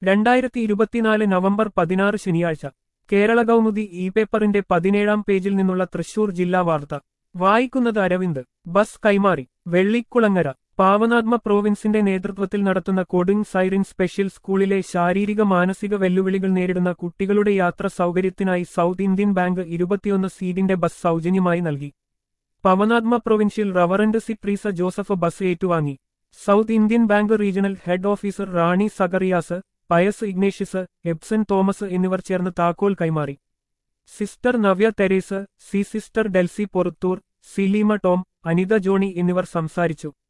രണ്ടായിരത്തി ഇരുപത്തിനാല് നവംബർ പതിനാറ് ശനിയാഴ്ച കേരള കൗമുദി ഇ പേപ്പറിന്റെ പതിനേഴാം പേജിൽ നിന്നുള്ള തൃശൂർ ജില്ലാ വാർത്ത വായിക്കുന്നത് അരവിന്ദ് ബസ് കൈമാറി വെള്ളിക്കുളങ്ങര പാവനാത്മ പ്രോവിൻസിന്റെ നേതൃത്വത്തിൽ നടത്തുന്ന കൊടുങ് സൈറിൻ സ്പെഷ്യൽ സ്കൂളിലെ ശാരീരിക മാനസിക വെല്ലുവിളികൾ നേരിടുന്ന കുട്ടികളുടെ യാത്ര സൗകര്യത്തിനായി സൗത്ത് ഇന്ത്യൻ ബാങ്ക് ഇരുപത്തിയൊന്ന് സീറ്റിന്റെ ബസ് സൗജന്യമായി നൽകി Pavanatma provincial reverend C Treesa Joseph bus ഏറ്റുവാങ്ങി South Indian bank regional head officer Rani Zacharias Pius Ignatius Ebson Thomas എന്നിവർ ചേർന്ന് താക്കോൽ കൈമാറി sister Navya Theres C sister Delsy Poruthur Sileema Tom Anitha Johny എന്നിവർ സംസാരിച്ചു